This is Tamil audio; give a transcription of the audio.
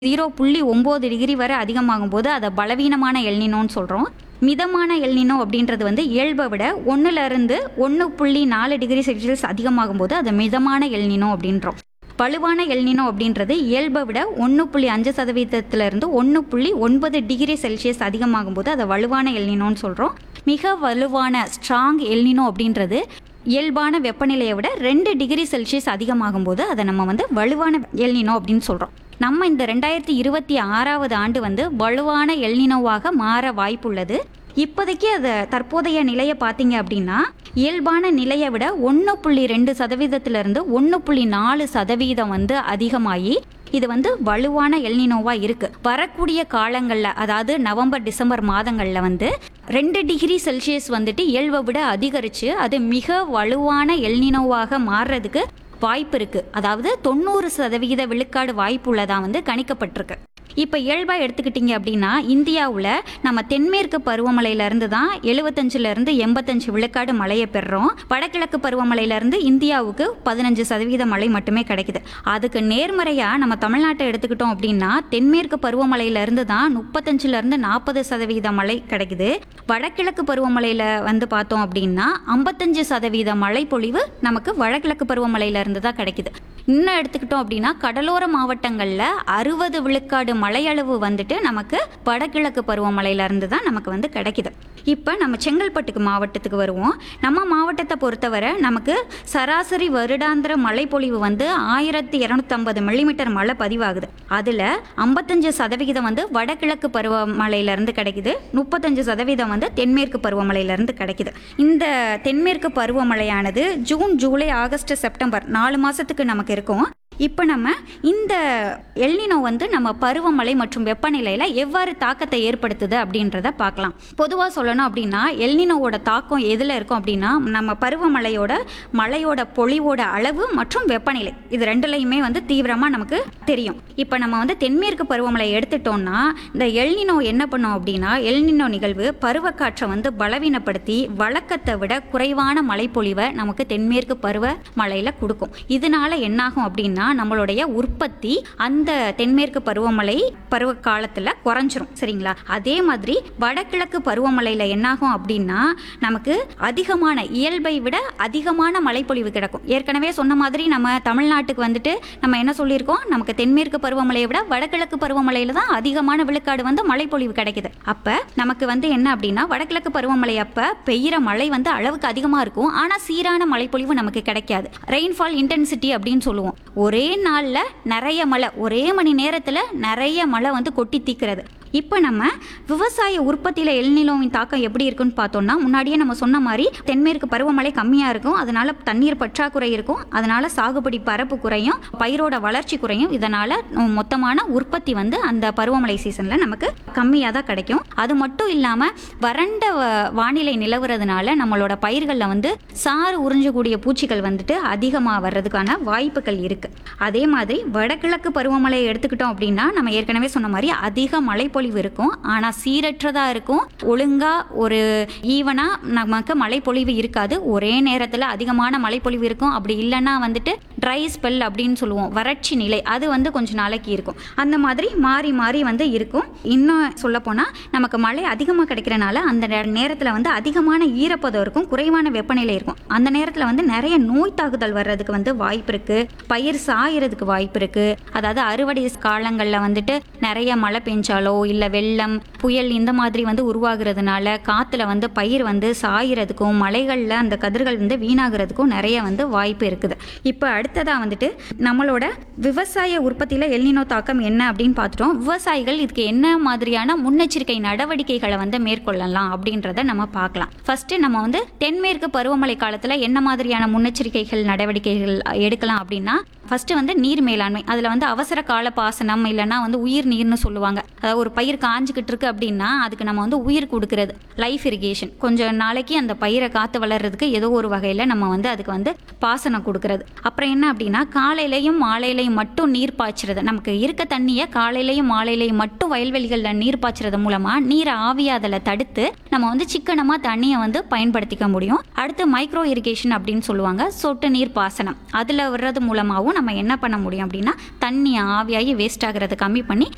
ஜீரோ புள்ளி ஒம்பது டிகிரி வரை அதிகமாகும் போது அதை பலவீனமான எல்னினோன்னு சொல்கிறோம் மிதமான எல்னினோ அப்படின்றது வந்து இயல்பை விட ஒன்றுல இருந்து ஒன்று புள்ளி நாலு டிகிரி செல்சியஸ் அதிகமாகும் போது அதை மிதமான எல்னினோ அப்படின்றோம் வலுவான எல்னினோ அப்படின்றது இயல்பை விட ஒன்று புள்ளி அஞ்சு சதவீதத்திலிருந்து ஒன்று புள்ளி ஒன்பது டிகிரி செல்சியஸ் அதிகமாகும் போது அதை வலுவான எல்னினோன்னு சொல்கிறோம் மிக வலுவான ஸ்ட்ராங் எல்னினோ அப்படின்றது இயல்பான வெப்பநிலையை விட ரெண்டு டிகிரி செல்சியஸ் அதிகமாகும் போது அதை நம்ம வந்து வலுவான எல்னினோ அப்படின்னு சொல்கிறோம் நம்ம இந்த ரெண்டாயிரத்தி இருபத்தி ஆறாவது ஆண்டு வந்து வலுவான எல்னினோவாக மாற வாய்ப்புள்ளது இப்போதைக்கு அதை தற்போதைய நிலையை பார்த்தீங்க அப்படின்னா இயல்பான நிலையை விட ஒன்று புள்ளி ரெண்டு சதவீதத்திலிருந்து ஒன்று புள்ளி நாலு சதவீதம் வந்து அதிகமாகி இது வந்து வலுவான எல்னினோவா இருக்கு வரக்கூடிய காலங்களில் அதாவது நவம்பர் டிசம்பர் மாதங்களில் வந்து ரெண்டு டிகிரி செல்சியஸ் வந்துட்டு இயல்பை விட அதிகரித்து அது மிக வலுவான எல்னினோவாக மாறுறதுக்கு வாய்ப்பு இருக்கு அதாவது தொண்ணூறு சதவிகித விழுக்காடு வாய்ப்புள்ளதா வந்து கணிக்கப்பட்டிருக்கு இப்போ இயல்பாக எடுத்துக்கிட்டிங்க அப்படின்னா இந்தியாவில் நம்ம தென்மேற்கு பருவமழையிலேருந்து தான் எழுபத்தஞ்சிலேருந்து எண்பத்தஞ்சு விழுக்காடு மழையை பெறுறோம் வடகிழக்கு பருவமழையிலேருந்து இந்தியாவுக்கு பதினஞ்சு சதவீத மழை மட்டுமே கிடைக்குது அதுக்கு நேர்மறையாக நம்ம தமிழ்நாட்டை எடுத்துக்கிட்டோம் அப்படின்னா தென்மேற்கு பருவமழையிலேருந்து தான் முப்பத்தஞ்சிலேருந்து நாற்பது சதவீத மழை கிடைக்குது வடகிழக்கு பருவமழையில் வந்து பார்த்தோம் அப்படின்னா ஐம்பத்தஞ்சு சதவீத மழை பொழிவு நமக்கு வடகிழக்கு பருவமழையிலேருந்து தான் கிடைக்குது இன்னும் எடுத்துக்கிட்டோம் அப்படின்னா கடலோர மாவட்டங்களில் அறுபது விழுக்காடு மழையளவு வந்துட்டு நமக்கு வடகிழக்கு பருவமழையிலேருந்து தான் நமக்கு வந்து கிடைக்குது இப்போ நம்ம செங்கல்பட்டுக்கு மாவட்டத்துக்கு வருவோம் நம்ம மாவட்டத்தை பொறுத்தவரை நமக்கு சராசரி வருடாந்திர மழைப்பொழிவு வந்து ஆயிரத்தி இரநூத்தம்பது மில்லிமீட்டர் மழை பதிவாகுது அதில் ஐம்பத்தஞ்சு சதவிகிதம் வந்து வடகிழக்கு பருவமழையிலேருந்து கிடைக்குது முப்பத்தஞ்சு சதவீதம் வந்து தென்மேற்கு பருவமழையிலேருந்து கிடைக்குது இந்த தென்மேற்கு பருவமழையானது ஜூன் ஜூலை ஆகஸ்ட் செப்டம்பர் நாலு மாதத்துக்கு நமக்கு இருக்கும் இப்போ நம்ம இந்த எல்னினோ வந்து நம்ம பருவமழை மற்றும் வெப்பநிலையில் எவ்வாறு தாக்கத்தை ஏற்படுத்துது அப்படின்றத பார்க்கலாம் பொதுவாக சொல்லணும் அப்படின்னா எல்னினோவோட தாக்கம் எதில் இருக்கும் அப்படின்னா நம்ம பருவமழையோட மழையோட பொழிவோட அளவு மற்றும் வெப்பநிலை இது ரெண்டுலையுமே வந்து தீவிரமாக நமக்கு தெரியும் இப்போ நம்ம வந்து தென்மேற்கு பருவமழை எடுத்துட்டோம்னா இந்த எல்னினோ என்ன பண்ணும் அப்படின்னா எல்னினோ நிகழ்வு பருவக்காற்றை வந்து பலவீனப்படுத்தி வழக்கத்தை விட குறைவான மழைப்பொழிவை நமக்கு தென்மேற்கு பருவ மழையில் கொடுக்கும் இதனால என்னாகும் அப்படின்னா நம்மளுடைய உற்பத்தி அந்த தென்மேற்கு பருவமழை பருவ காலத்தில் குறைஞ்சிரும் சரிங்களா அதே மாதிரி வடகிழக்கு பருவமழையில் என்னாகும் அப்படின்னா நமக்கு அதிகமான இயல்பை விட அதிகமான மழைப்பொழிவு கிடைக்கும் ஏற்கனவே சொன்ன மாதிரி நம்ம தமிழ்நாட்டுக்கு வந்துட்டு நம்ம என்ன சொல்லியிருக்கோம் நமக்கு தென்மேற்கு பருவமழையை விட வடகிழக்கு பருவமழையில தான் அதிகமான விழுக்காடு வந்து மழைப்பொழிவு கிடைக்குது அப்ப நமக்கு வந்து என்ன அப்படின்னா வடகிழக்கு பருவமழை அப்ப பெய்யுற மழை வந்து அளவுக்கு அதிகமா இருக்கும் ஆனா சீரான மழைப்பொழிவு நமக்கு கிடைக்காது ரெயின்ஃபால் இன்டென்சிட்டி அப்படின்னு சொல்லுவோம் ஒரே நாள்ல நிறைய மழை ஒரே மணி நேரத்துல நிறைய மழை வந்து கொட்டி தீக்கிறது இப்போ நம்ம விவசாய உற்பத்தியில் எல்நிலோவின் தாக்கம் எப்படி இருக்குன்னு பார்த்தோம்னா முன்னாடியே நம்ம சொன்ன மாதிரி தென்மேற்கு பருவமழை கம்மியாக இருக்கும் அதனால தண்ணீர் பற்றாக்குறை இருக்கும் அதனால சாகுபடி பரப்பு குறையும் பயிரோட வளர்ச்சி குறையும் இதனால மொத்தமான உற்பத்தி வந்து அந்த பருவமழை சீசனில் நமக்கு கம்மியாக தான் கிடைக்கும் அது மட்டும் இல்லாமல் வறண்ட வ- வானிலை நிலவுறதுனால நம்மளோட பயிர்களில் வந்து சாறு உறிஞ்சக்கூடிய பூச்சிகள் வந்துட்டு அதிகமாக வர்றதுக்கான வாய்ப்புகள் இருக்குது அதே மாதிரி வடகிழக்கு பருவமழையை எடுத்துக்கிட்டோம் அப்படின்னா நம்ம ஏற்கனவே சொன்ன மாதிரி அதிக மழைப்பொழிவு இருக்கும் ஆனால் சீரற்றதாக இருக்கும் ஒழுங்காக ஒரு ஈவனாக நமக்கு மழைப்பொழிவு இருக்காது ஒரே நேரத்தில் அதிகமான மழைப்பொழிவு இருக்கும் அப்படி இல்லைன்னா வந்துட்டு ட்ரை ஸ்பெல் அப்படின்னு சொல்லுவோம் வறட்சி நிலை அது வந்து கொஞ்ச நாளைக்கு இருக்கும் அந்த மாதிரி மாறி மாறி வந்து இருக்கும் இன்னும் சொல்லப்போனால் நமக்கு மழை அதிகமாக கிடைக்கிறனால அந்த நேரத்தில் வந்து அதிகமான ஈரப்பதம் இருக்கும் குறைவான வெப்பநிலை இருக்கும் அந்த நேரத்தில் வந்து நிறைய நோய் தாக்குதல் வர்றதுக்கு வந்து வாய்ப்பு இருக்கு பயிர் சாயறதுக்கு வாய்ப்பு இருக்கு அதாவது அறுவடை காலங்களில் வந்துட்டு நிறைய மழை பெஞ்சாலோ இல்லை வெள்ளம் புயல் இந்த மாதிரி வந்து உருவாகிறதுனால காற்றுல வந்து பயிர் வந்து சாயறதுக்கும் மலைகளில் அந்த கதிர்கள் வந்து வீணாகிறதுக்கும் நிறைய வந்து வாய்ப்பு இருக்குது இப்போ அடுத்ததாக வந்துட்டு நம்மளோட விவசாய உற்பத்தியில் எல்னினோ தாக்கம் என்ன அப்படின்னு பார்த்துட்டோம் விவசாயிகள் இதுக்கு என்ன மாதிரியான முன்னெச்சரிக்கை நடவடிக்கைகளை வந்து மேற்கொள்ளலாம் அப்படின்றத நம்ம பார்க்கலாம் ஃபர்ஸ்ட் நம்ம வந்து தென்மேற்கு பருவமழை காலத்தில் என்ன மாதிரியான முன்னெச்சரிக்கைகள் நடவடிக்கைகள் எடுக்கலாம் அப்படின்னா ஃபர்ஸ்ட் வந்து நீர் மேலாண்மை அதில் வந்து அவசர கால பாசனம் இல்லைன்னா வந்து உயிர் நீர்னு சொல்லுவாங்க அதாவது ஒரு பயிர் காஞ்சிக்கிட்டு இருக்கு அப்படின்னா அதுக்கு நம்ம வந்து உயிர் கொடுக்கறது லைஃப் இரிகேஷன் கொஞ்சம் நாளைக்கு அந்த பயிரை காத்து வளர்றதுக்கு ஏதோ ஒரு வகையில் நம்ம வந்து அதுக்கு வந்து பாசனம் கொடுக்கறது அப்புறம் என்ன அப்படின்னா காலையிலையும் மாலையிலையும் மட்டும் நீர் பாய்ச்சுறது நமக்கு இருக்க தண்ணியை காலையிலையும் மாலையிலையும் மட்டும் வயல்வெளிகளில் நீர் பாய்ச்சுறது மூலமாக நீரை ஆவியாதலை தடுத்து நம்ம வந்து சிக்கனமாக தண்ணியை வந்து பயன்படுத்திக்க முடியும் அடுத்து மைக்ரோ இரிகேஷன் அப்படின்னு சொல்லுவாங்க சொட்டு நீர் பாசனம் அதில் வர்றது மூலமாகவும் நம்ம என்ன பண்ண முடியும் அப்படின்னா தண்ணி ஆவியாகி வேஸ்ட் ஆகிறத கம்மி பண்ணி